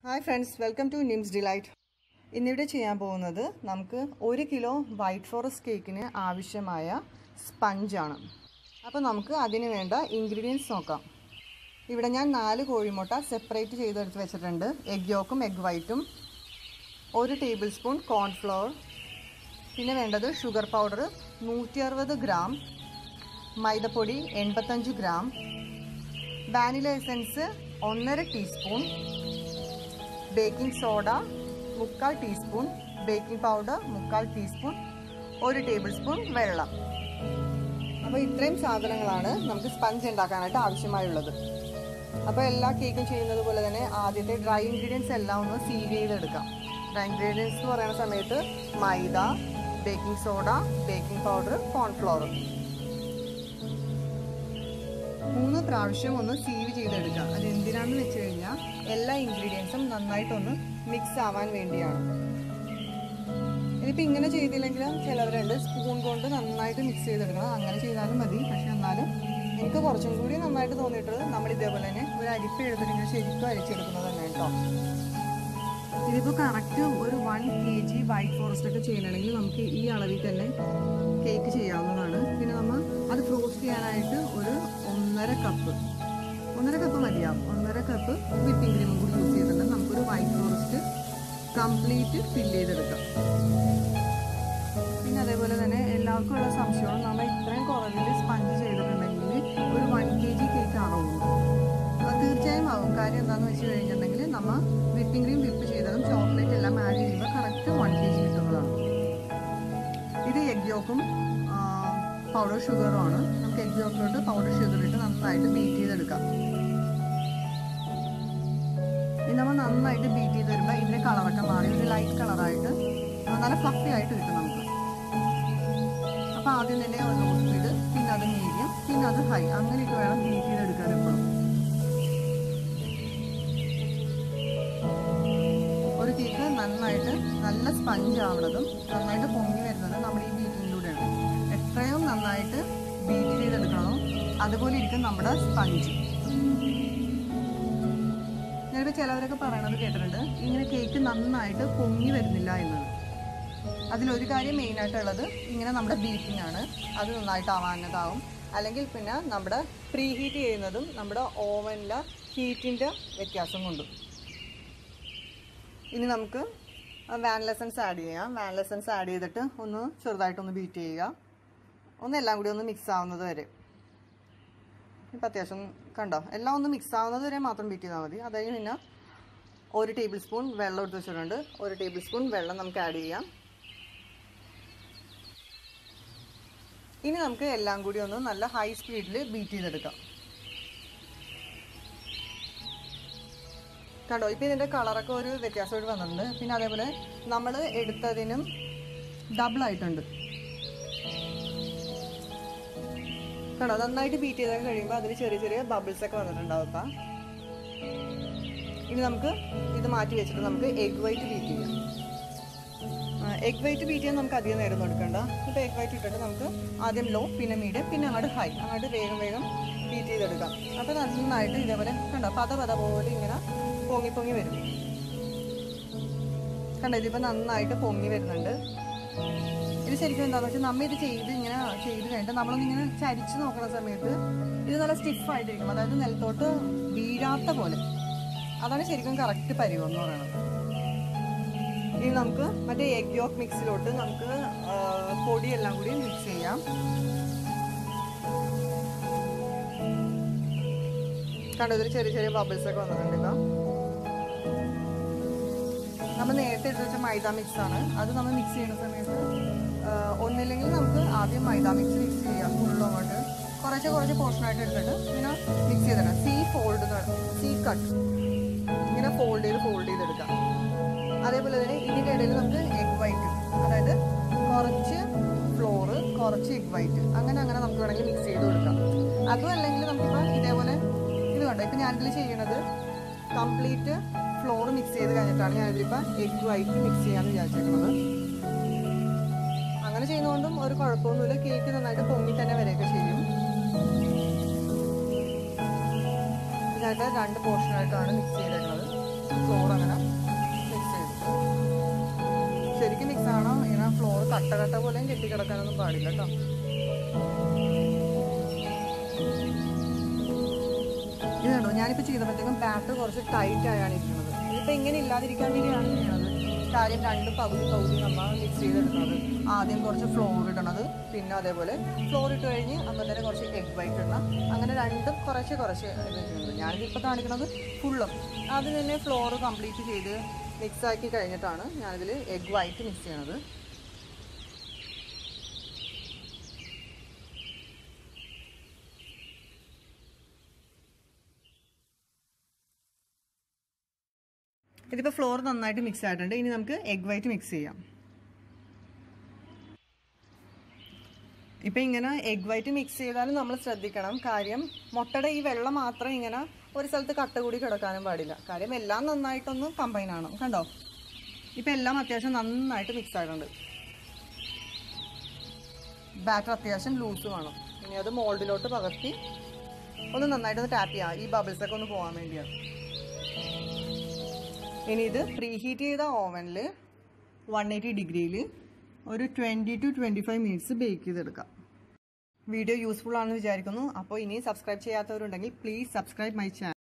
hi friends welcome to Nims delight ഇന്നിവിടെ ചെയ്യാൻ പോകുന്നത് നമുക്ക് ഒരു കിലോ വൈറ്റ് ഫോറസ്റ്റ് കേക്കിന് ആവശ്യമായ സ്പഞ്ചാണ് അപ്പോൾ നമുക്ക് അതിന് വേണ്ട ഇൻഗ്രീഡിയൻസ് നോക്കാം ഇവിടെ ഞാൻ നാല് കോഴിമുട്ട സെപ്പറേറ്റ് ചെയ്തെടുത്ത് വെച്ചിട്ടുണ്ട് എഗ് യോക്കും എഗ് വൈറ്റും ഒരു ടേബിൾ സ്പൂൺ കോൺഫ്ലവർ പിന്നെ വേണ്ടത് ഷുഗർ പൗഡർ നൂറ്റി അറുപത് ഗ്രാം മൈദപ്പൊടി എൺപത്തഞ്ച് ഗ്രാം വാനില എസൻസ് ഒന്നര ടീസ്പൂൺ ബേക്കിംഗ് സോഡ മുക്കാൽ ടീസ്പൂൺ ബേക്കിംഗ് പൗഡർ മുക്കാൽ ടീസ്പൂൺ ഒരു ടേബിൾ സ്പൂൺ വെള്ളം അപ്പോൾ ഇത്രയും സാധനങ്ങളാണ് നമുക്ക് സ്പഞ്ച് ഉണ്ടാക്കാനായിട്ട് ആവശ്യമായുള്ളത് അപ്പോൾ എല്ലാ കേക്കും ചെയ്യുന്നത് പോലെ തന്നെ ആദ്യത്തെ ഡ്രൈ ഇൻഗ്രീഡിയൻസ് എല്ലാം ഒന്ന് സീവ് ചെയ്തെടുക്കാം ഡ്രൈ ഇൻഗ്രീഡിയൻസ് എന്ന് പറയുന്ന സമയത്ത് മൈദ baking soda baking powder cornflour മൂന്ന് പ്രാവശ്യം ഒന്ന് സീവ് ചെയ്തെടുക്കുക അത് എന്തിനാണെന്ന് വെച്ച് കഴിഞ്ഞാൽ എല്ലാ ഇൻഗ്രീഡിയൻസും നന്നായിട്ടൊന്ന് മിക്സ് ആവാൻ വേണ്ടിയാണ് ഇതിപ്പോൾ ഇങ്ങനെ ചെയ്തില്ലെങ്കിലും ചിലവരുണ്ട് സ്പൂൺ കൊണ്ട് നന്നായിട്ട് മിക്സ് ചെയ്തെടുക്കണം അങ്ങനെ ചെയ്താലും മതി പക്ഷെ എന്നാലും എനിക്ക് കുറച്ചും കൂടി നന്നായിട്ട് തോന്നിയിട്ടുള്ളത് നമ്മൾ ഇതേപോലെ തന്നെ ഒരു അരിപ്പ് എടുത്തിട്ട് ഇങ്ങനെ ശരിക്കും അരിച്ചെടുക്കുന്നത് തന്നെ കേട്ടോ ഇതിപ്പോൾ കറക്റ്റ് ഒരു one K G white forest ഒക്കെ ചെയ്യണമെങ്കിൽ നമുക്ക് ഈ അളവിൽ തന്നെ കേക്ക് ചെയ്യാവുന്നതാണ് പിന്നെ നമ്മൾ അത് ഫ്രോസ്റ്റ് ചെയ്യാനായിട്ട് ഒരു ഒന്നര കപ്പ് ഒന്നര കപ്പ് മതിയാവും ഒന്നര കപ്പ് വിപ്പിംഗ് ക്രീമും കൂടി യൂസ് ചെയ്തിട്ടുണ്ട് നമുക്കൊരു വൈറ്റ് ഫോറസ്റ്റ് കംപ്ലീറ്റ് ഫില്ല് ചെയ്തെടുക്കാം പിന്നെ അതേപോലെ തന്നെ എല്ലാവർക്കും ഉള്ള സംശയമാണ് നമ്മൾ ഇത്രയും കുറവിൽ സ്പഞ്ച് ചെയ്തിട്ടുണ്ടെങ്കിൽ ഒരു വൺ കെ ജി കേക്ക് ആവുമോ അത് തീർച്ചയായും ആവും കാര്യം എന്താണെന്ന് വെച്ച് കഴിഞ്ഞിട്ടുണ്ടെങ്കിൽ നമ്മൾ വിപ്പിംഗ് ക്രീം വിപ്പ് ചെയ്തതും ചോക്ലേറ്റ് എല്ലാം ആഡ് ചെയ്യുമ്പോൾ കറക്റ്റ് വൺ കെ ജി കിട്ടുന്നതാണ് ഇത് എഗ് യോക്കും പൗഡർ ഷുഗറും ആണ് നമുക്ക് എഗ് യോക്കിലോട്ട് പൗഡർ ഷുഗർ ഇട്ട് നന്നായിട്ട് ബീറ്റ് ചെയ്തെടുക്കാം ഇനി നമ്മൾ നന്നായിട്ട് ബീറ്റ് ചെയ്ത് വരുമ്പോൾ ഇതിൻ്റെ കളറൊക്കെ മാറി ഒരു ലൈറ്റ് കളറായിട്ട് നല്ല ഫ്ലഫി ആയിട്ട് കിട്ടും നമുക്ക് അപ്പോൾ ആദ്യം തന്നെ ഒരു ലോ സ്പീഡ് പിന്നെ അത് മീഡിയം പിന്നെ അത് ഹൈ അങ്ങനെയൊക്കെ വേണം ബീറ്റ് ചെയ്തെടുക്കാൻ എപ്പോഴും ഒരു കേക്ക് നന്നായിട്ട് നല്ല സ്പഞ്ച് ആവുന്നതും നന്നായിട്ട് പൊങ്ങി വരുന്നതും നമ്മൾ ഈ ബീറ്റിങ്ങിലൂടെയാണ് എത്രയും നന്നായിട്ട് ബീറ്റ് ചെയ്തെടുക്കണോ അതുപോലെ ഇരിക്കും നമ്മുടെ സ്പഞ്ച് ഞാനിപ്പോൾ ചിലവരൊക്കെ പറയണത് കേട്ടിട്ടുണ്ട് ഇങ്ങനെ കേക്ക് നന്നായിട്ട് പൊങ്ങി വരുന്നില്ല എന്നത് അതിലൊരു കാര്യം മെയിനായിട്ടുള്ളത് ഇങ്ങനെ നമ്മുടെ ബീറ്റിംഗ് ആണ് അത് നന്നായിട്ട് ആവാനതാവും അല്ലെങ്കിൽ പിന്നെ നമ്മുടെ പ്രീ ഹീറ്റ് ചെയ്യുന്നതും നമ്മുടെ ഓവനിലെ ഹീറ്റിൻ്റെ വ്യത്യാസം കൊണ്ടും ഇനി നമുക്ക് വാനില എസൻസ് ആഡ് ചെയ്യാം വാനില എസൻസ് ആഡ് ചെയ്തിട്ട് ഒന്ന് ചെറുതായിട്ടൊന്ന് ബീറ്റ് ചെയ്യുക ഒന്ന് എല്ലാം കൂടി ഒന്ന് മിക്സ് ആവുന്നത് വരെ ഇപ്പം അത്യാവശ്യം കണ്ടോ എല്ലാം ഒന്ന് മിക്സ് ആവുന്നത് വരെ മാത്രം ബീറ്റ് ചെയ്താൽ മതി അതായത് പിന്നെ ഒരു ടേബിൾ സ്പൂൺ വെള്ളം എടുത്ത് വെച്ചിട്ടുണ്ട് ഒരു ടേബിൾ സ്പൂൺ വെള്ളം നമുക്ക് ആഡ് ചെയ്യാം ഇനി നമുക്ക് എല്ലാം കൂടി ഒന്ന് നല്ല ഹൈ സ്പീഡിൽ ബീറ്റ് ചെയ്തെടുക്കാം കണ്ടോ ഇപ്പം ഇതിൻ്റെ കളറൊക്കെ ഒരു വ്യത്യാസമായിട്ട് വന്നിട്ടുണ്ട് പിന്നെ അതേപോലെ നമ്മൾ എടുത്തതിനും ഡബിൾ ആയിട്ടുണ്ട് കണ്ടോ നന്നായിട്ട് ബീറ്റ് ചെയ്തൊക്കെ കഴിയുമ്പോൾ അതിൽ ചെറിയ ചെറിയ ബബിൾസ് ഒക്കെ വന്നിട്ടുണ്ടാവും ഇപ്പം ഇനി നമുക്ക് ഇത് മാറ്റി വെച്ചിട്ട് നമുക്ക് എഗ് വൈറ്റ് ബീറ്റ് ചെയ്യാം എഗ് വൈറ്റ് ബീറ്റ് ചെയ്യാൻ നമുക്ക് അധികം നേരം കൊടുക്കണ്ട ഇപ്പോൾ എഗ് വൈറ്റ് ഇട്ടിട്ട് നമുക്ക് ആദ്യം ലോ പിന്നെ മീഡിയം പിന്നെ അങ്ങോട്ട് ഹൈ അങ്ങോട്ട് വേഗം വേഗം ബീറ്റ് ചെയ്തെടുക്കാം അപ്പോൾ നന്നായിട്ട് ഇതേപോലെ കണ്ടോ പത പത പോലെ ഇങ്ങനെ പൊങ്ങി പൊങ്ങി വരും കണ്ടോ ഇതിപ്പോൾ നന്നായിട്ട് പൊങ്ങി വരുന്നുണ്ട് ഇത് ശരിക്കും എന്താണെന്ന് വെച്ചാൽ നമ്മൾ ഇത് ചെയ്ത് ഇങ്ങനെ ചെയ്ത് കഴിഞ്ഞിട്ട് നമ്മളൊന്നിങ്ങനെ ചരിച്ച് നോക്കുന്ന സമയത്ത് ഇത് നല്ല സ്റ്റിഫായിട്ടിരിക്കും അതായത് നിലത്തോട്ട് വീഴാത്ത പോലെ അതാണ് ശരിക്കും കറക്റ്റ് പരിവം എന്ന് പറയുന്നത് ഇനി നമുക്ക് മറ്റേ എഗ് യോക്ക് മിക്സിലോട്ട് നമുക്ക് പൊടിയെല്ലാം കൂടി മിക്സ് ചെയ്യാം കണ്ടോ ഇതിൽ ചെറിയ ചെറിയ ബബിൾസ് ഒക്കെ വന്നിട്ടുണ്ട് ഇപ്പം നമ്മൾ നേരത്തെ എടുത്ത് വെച്ച മൈദ മിക്സ് ആണ് അത് നമ്മൾ മിക്സ് ചെയ്യുന്ന സമയത്ത് ഒന്നില്ലെങ്കിൽ നമുക്ക് ആദ്യം മൈദ മിക്സ് മിക്സ് ചെയ്യാം ഫുള്ളും അങ്ങോട്ട് കുറച്ച് കുറച്ച് പോർഷനായിട്ട് എടുത്തിട്ട് ഇങ്ങനെ മിക്സ് ചെയ്തിടാം സി ഫോൾഡ് സി കട്ട് ഇങ്ങനെ ഫോൾഡ് ചെയ്ത് ഫോൾഡ് ചെയ്തെടുക്കാം അതേപോലെ തന്നെ ഇതിൻ്റെ ഇടയിൽ നമുക്ക് എഗ് വൈറ്റ് അതായത് കുറച്ച് ഫ്ലോറ് കുറച്ച് എഗ് വൈറ്റ് അങ്ങനെ അങ്ങനെ നമുക്ക് വേണമെങ്കിൽ മിക്സ് ചെയ്ത് കൊടുക്കാം അതും അല്ലെങ്കിൽ നമുക്കിപ്പോൾ ഇതേപോലെ ഇത് കണ്ടോ ഇപ്പം ഞാനിതിൽ ചെയ്യണത് കംപ്ലീറ്റ് ഫ്ലോർ മിക്സ് ചെയ്ത് കഴിഞ്ഞിട്ടാണ് ഞാനിതിലിപ്പോൾ എഗ് വൈറ്റ് മിക്സ് ചെയ്യാമെന്ന് വിചാരിച്ചേക്കുന്നത് അങ്ങനെ ചെയ്യുന്നതുകൊണ്ടും ഒരു കുഴപ്പമൊന്നുമില്ല കേക്ക് നന്നായിട്ട് പൊങ്ങി തന്നെ വരെയൊക്കെ ചെയ്യും ഇതായിട്ട് രണ്ട് പോർഷനായിട്ടാണ് മിക്സ് ചെയ്തേക്കുന്നത് ഫ്ലോർ അങ്ങനെ ഫ്ലോർ കട്ട കട്ട പോലെയും കെട്ടിക്കിടക്കാനൊന്നും പാടില്ല കേട്ടോ ഇത് കണ്ടോ ഞാനിപ്പോൾ ചെയ്തപ്പോഴത്തേക്കും ബാറ്റർ കുറച്ച് ടൈറ്റ് ആയാണ് ഇരിക്കുന്നത് ഇതിപ്പോൾ ഇങ്ങനെ ഇല്ലാതിരിക്കാൻ വേണ്ടിയാണ് ചെയ്യുന്നത് കാര്യം രണ്ട് പകുതി പകുതി നമ്മൾ മിക്സ് ചെയ്തെടുക്കുന്നത് ആദ്യം കുറച്ച് ഫ്ലോർ ഇടണത് പിന്നെ അതേപോലെ ഫ്ലോർ ഇട്ട് കഴിഞ്ഞ് അപ്പം തന്നെ കുറച്ച് എഗ് വൈറ്റ് ഇടണം അങ്ങനെ രണ്ടും കുറച്ച് കുറച്ച് ഇത് ചെയ്യുന്നത് ഞാനിതിപ്പോൾ കാണിക്കുന്നത് ഫുള്ളും ആദ്യം തന്നെ ഫ്ലോർ കംപ്ലീറ്റ് ചെയ്ത് മിക്സ് ആക്കി കഴിഞ്ഞിട്ടാണ് ഞാനിതിൽ എഗ് വൈറ്റ് മിക്സ് ചെയ്യണത് ഇതിപ്പോൾ ഫ്ലോർ നന്നായിട്ട് മിക്സ് ആയിട്ടുണ്ട് ഇനി നമുക്ക് എഗ് വൈറ്റ് മിക്സ് ചെയ്യാം ഇപ്പം ഇങ്ങനെ എഗ് വൈറ്റ് മിക്സ് ചെയ്താലും നമ്മൾ ശ്രദ്ധിക്കണം കാര്യം മുട്ടയുടെ ഈ വെള്ളം മാത്രം ഇങ്ങനെ ഒരു സ്ഥലത്ത് കട്ട കൂടി കിടക്കാനും പാടില്ല കാര്യം എല്ലാം നന്നായിട്ടൊന്ന് കമ്പൈൻ ആണ് കണ്ടോ ഇപ്പം എല്ലാം അത്യാവശ്യം നന്നായിട്ട് മിക്സ് ആയിട്ടുണ്ട് ബാറ്റർ അത്യാവശ്യം ലൂസ് വേണം ഇനി അത് മോൾഡിലോട്ട് പകർത്തി ഒന്ന് നന്നായിട്ടൊന്ന് ടാപ്പ് ചെയ്യാം ഈ ബബിൾസ് ഒക്കെ ഒന്ന് പോകാൻ വേണ്ടിയാണ് ഇനി ഇത് പ്രീ ഹീറ്റ് ചെയ്ത ഓവനിൽ വൺ എയ്റ്റി ഡിഗ്രിയിൽ ഒരു twenty to twenty five minutes bake ചെയ്തെടുക്കാം വീഡിയോ യൂസ്ഫുൾ ആണെന്ന് വിചാരിക്കുന്നു അപ്പോൾ ഇനി സബ്സ്ക്രൈബ് ചെയ്യാത്തവരുണ്ടെങ്കിൽ പ്ലീസ് സബ്സ്ക്രൈബ് മൈ ചാനൽ